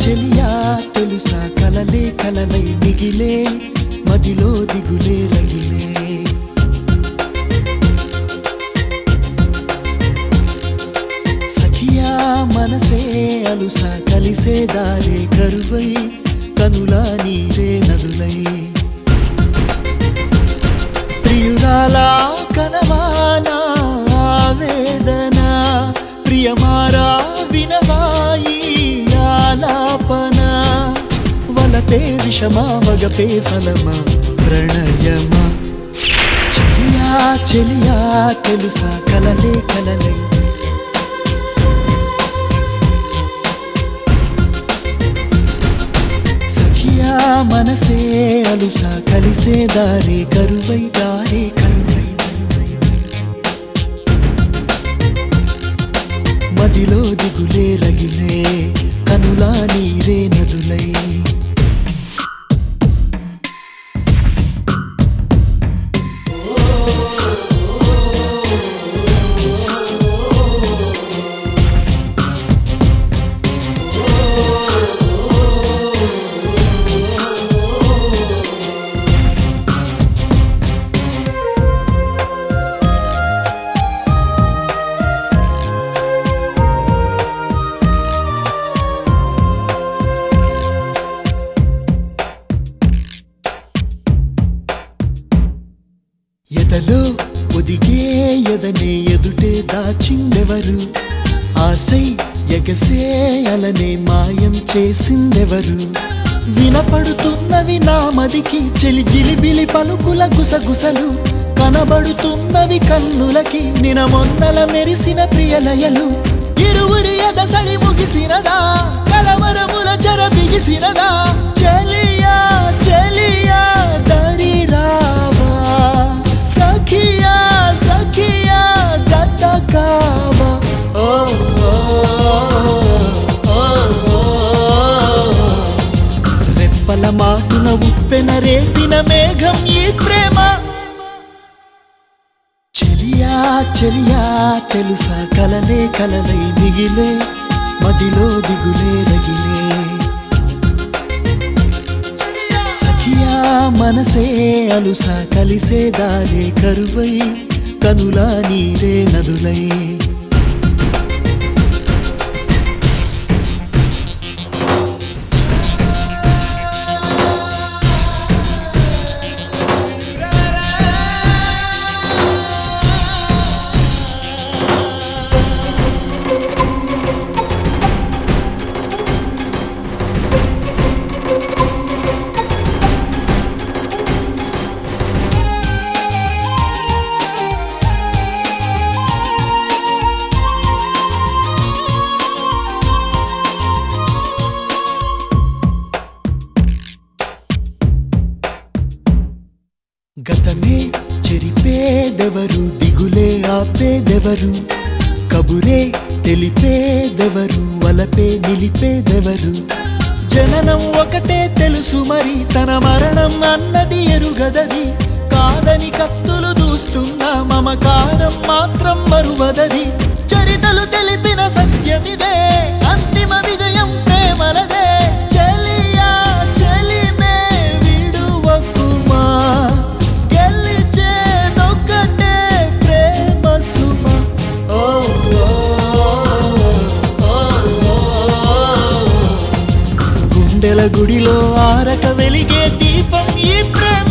చెలియా తెలుసా కలలే కలలై మిగిలే మదిలో దిగులే రగిలే సఖియా మనసే అలుసా కలిసే దారే కరువై కనులా నీరే నదులై ప్రియురాలా కనవానా ఆవేదన ప్రియమారా వినవాయి ఆలాపన వలపే విషమా వగపే ఫలమా ప్రణయమా చెలియా చెలియా తెలుసా కలలే కలలై సఖియా మనసే అలుసా కలిసే దారే కరువై దారే కరువై మదిలో దిగులే రగిలే కనులా నీరే నదులై ఎదలో ఒదిగే ఎదనే ఎదుటే దాచిందెవరు ఆశై ఎగసే అలనే మాయం చేసిందెవరు వినపడుతున్నవి నా మదికి చెలి జిలిబిలి పలుకుల గుసగుసలు కనబడుతున్నవి కన్నులకి నినమొన్నల మెరిసిన ప్రియలయలు ఇరువురి ఎదసడి ముగిసినదా కలవరముల చెర బిగిసినదా చెలియా చెలియా దరి రావా సఖియా సఖియా జత కావా ఓ ఓ, ఓ, ఓ. రెప్పల మాటున ఉప్పెన రేపిన మేఘం ఈ ప్రేమ చెలియా చెలియా తెలుసా కలలే కలలై మిగిలే మదిలో దిగులే రగిలే సఖియా మనసే అలుసా కలిసే దారే కరువై కనులా నీరే నదులై గతమే చెరిపేదెవరు దిగులే ఆపేదెవరు కబురే తెలిపేదెవరు వలపే నిలిపేదెవరు జననం ఒకటే తెలుసు మరి తన మరణం అన్నది ఎరుగదది కాదని కత్తులు దూస్తున్న మమకారం మాత్రం మరువదది చరితలు తెలిపిన సత్యమిదే అంతిమ విజయం ప్రేమలదే చెలియా చెలిమే విడువకుమా గెలిచేదొక్కటే ప్రేమ సుమ ఓ ఓ, ఓ, ఓ. గుండెల గుడిలో ఆరక వెలిగే దీపం ఈ ప్రేమ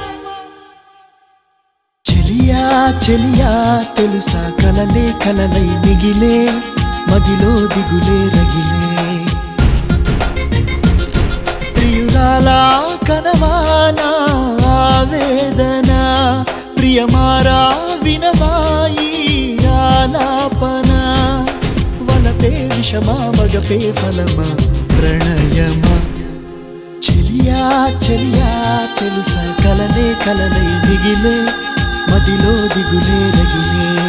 చెలియా చెలియా తెలుసా కలలే కలలై మిగిలే మదిలో దిగులే రగిలే ప్రియురాలా కనవానా ఆవేదన ప్రియమారా వినవాయి ఆలాపన వలపే విషమా మగపే ఫలమా ప్రణయమా చెలియా చెలియా తెలుసా కలలే కలలై మిగిలే మదిలో దిగులే రగిలే